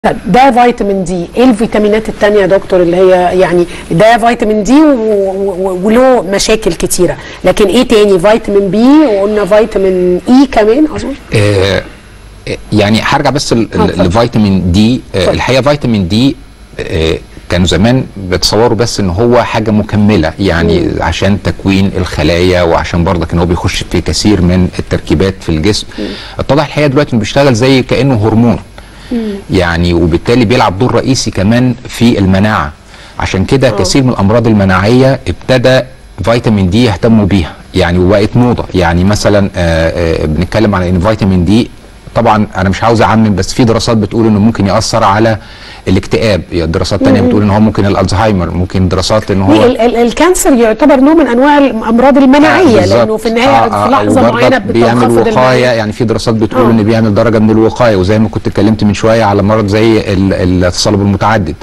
طب ده فيتامين دي ايه الفيتامينات التانية يا دكتور اللي هي يعني ده فيتامين دي و- و- وله مشاكل كتيرة لكن ايه تاني فيتامين بي وقلنا فيتامين اي كمان اظن آه، آه، يعني هرجع بس ل- آه، اتفضل. لفيتامين دي آه، اتفضل. الحقيقه فيتامين دي آه، كانوا زمان بيتصوروا بس ان هو حاجه مكمله يعني عشان تكوين الخلايا وعشان برضك ان هو بيخش في كثير من التركيبات في الجسم اتضح الحقيقه دلوقتي انه بيشتغل زي كانه هرمون يعني وبالتالي بيلعب دور رئيسي كمان في المناعه عشان كده كثير من الامراض المناعيه ابتدى فيتامين دي يهتموا بيها يعني وبقت موضه يعني مثلا آه، آه، بنتكلم على ان فيتامين دي طبعا انا مش عاوز اعمم بس في دراسات بتقول انه ممكن ياثر على الاكتئاب دراسات تانية بتقول ان هو ممكن الالزهايمر ممكن دراسات ان هو ال- ال- الكانسر يعتبر نوع من انواع الامراض المناعية بالظبط. لانه في النهاية آه، آه، في لحظة وبرضك معينة بيعمل بتنخفض وقايه المناعة. يعني في دراسات بتقول آه. ان بيعمل درجه من الوقايه وزي ما كنت اتكلمت من شويه على مرض زي ال- التصلب المتعدد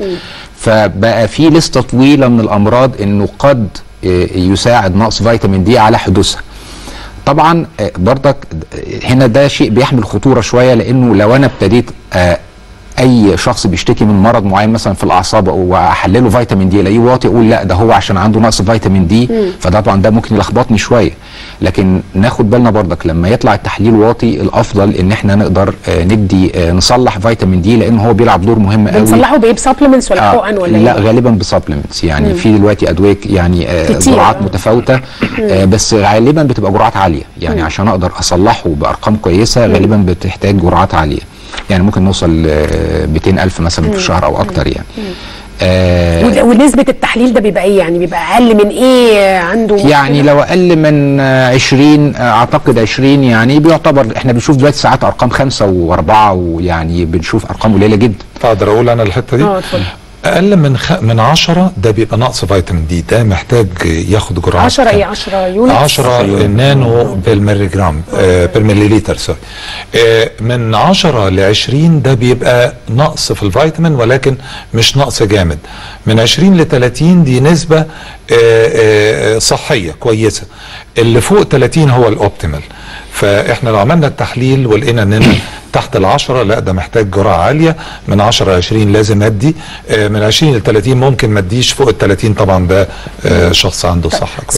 فبقى في لسته طويله من الامراض انه قد آه، يساعد نقص فيتامين دي على حدوثها طبعا آه، برضك آه، هنا ده شيء بيحمل خطوره شويه لانه لو انا ابتديت آه، اي شخص بيشتكي من مرض معين مثلا في الاعصاب واحلله فيتامين دي الاقيه واطي اقول لا ده هو عشان عنده نقص فيتامين دي فده طبعا ده ممكن يلخبطني شويه لكن ناخد بالنا برضك لما يطلع التحليل واطي الافضل ان احنا نقدر آه، ندي آه، نصلح فيتامين دي لان هو بيلعب دور مهم قوي بنصلحه بايه بسبلمنتس ولا آه، حقن ولا لا ايه؟ غالبا بسبلمنتس يعني في دلوقتي ادويه يعني آه، كتير. جرعات متفاوته آه، بس غالبا بتبقى جرعات عاليه يعني عشان اقدر اصلحه بارقام كويسه غالبا بتحتاج جرعات عاليه يعني ممكن نوصل ل 200 الف مثلا في الشهر او اكتر يعني آه ود- ونسبة التحليل ده بيبقى ايه يعني بيبقى اقل من ايه عنده يعني مشكلة؟ لو اقل من آه، 20 آه، اعتقد 20 يعني بيعتبر احنا بنشوف دلوقتي ساعات ارقام خمسه واربعه ويعني بنشوف ارقام قليله جدا اقدر اقول انا الحته دي اه اتفضل اقل من خ... من 10 ده بيبقى نقص فيتامين دي ده محتاج ياخد جرعات 10 ايه 10 يونتس 10 نانو بالملي جرام آه بالمليليتر سوري آه من 10 ل 20 ده بيبقى نقص في الفيتامين ولكن مش نقص جامد من 20 ل 30 دي نسبة آه آه صحية كويسة اللي فوق 30 هو الاوبتيمال فاحنا لو عملنا التحليل ولقينا اننا تحت العشرة لا ده محتاج جرعة عالية من 10 ل 20 لازم ادي آه من 20 ل 30 ممكن ما اديش فوق ال 30 طبعا ده آه شخص عنده صحة كويسة